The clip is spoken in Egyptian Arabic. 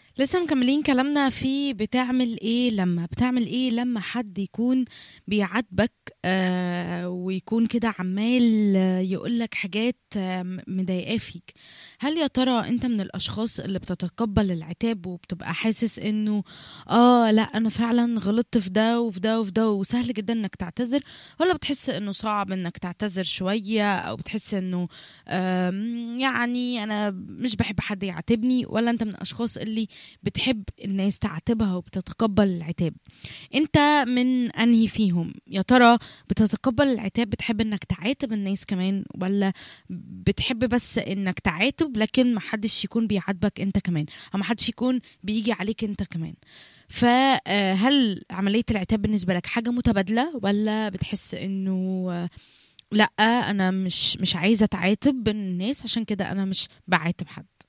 لسه مكملين كلامنا في بتعمل ايه لما بتعمل ايه لما حد يكون بيعاتبك آه ويكون كده عمال يقولك حاجات آه مضايقاه فيك هل يا ترى انت من الاشخاص اللي بتتقبل العتاب وبتبقى حاسس انه اه لا انا فعلا غلطت في ده وفي ده وفي ده وسهل جدا انك تعتذر ولا بتحس انه صعب انك تعتذر شوية او بتحس انه آم، يعني انا مش بحب حد يعاتبني ولا انت من الاشخاص اللي بتحب الناس تعاتبها وبتتقبل العتاب انت من انهي فيهم يا ترى بتتقبل العتاب بتحب انك تعاتب الناس كمان ولا بتحب بس انك تعاتب لكن محدش يكون بيعاتبك انت كمان او محدش يكون بيجي عليك انت كمان فهل عملية العتاب بالنسبة لك حاجة متبادلة ولا بتحس انه آه، لا انا مش مش عايزة اتعاتب بين الناس عشان كده انا مش بعاتب حد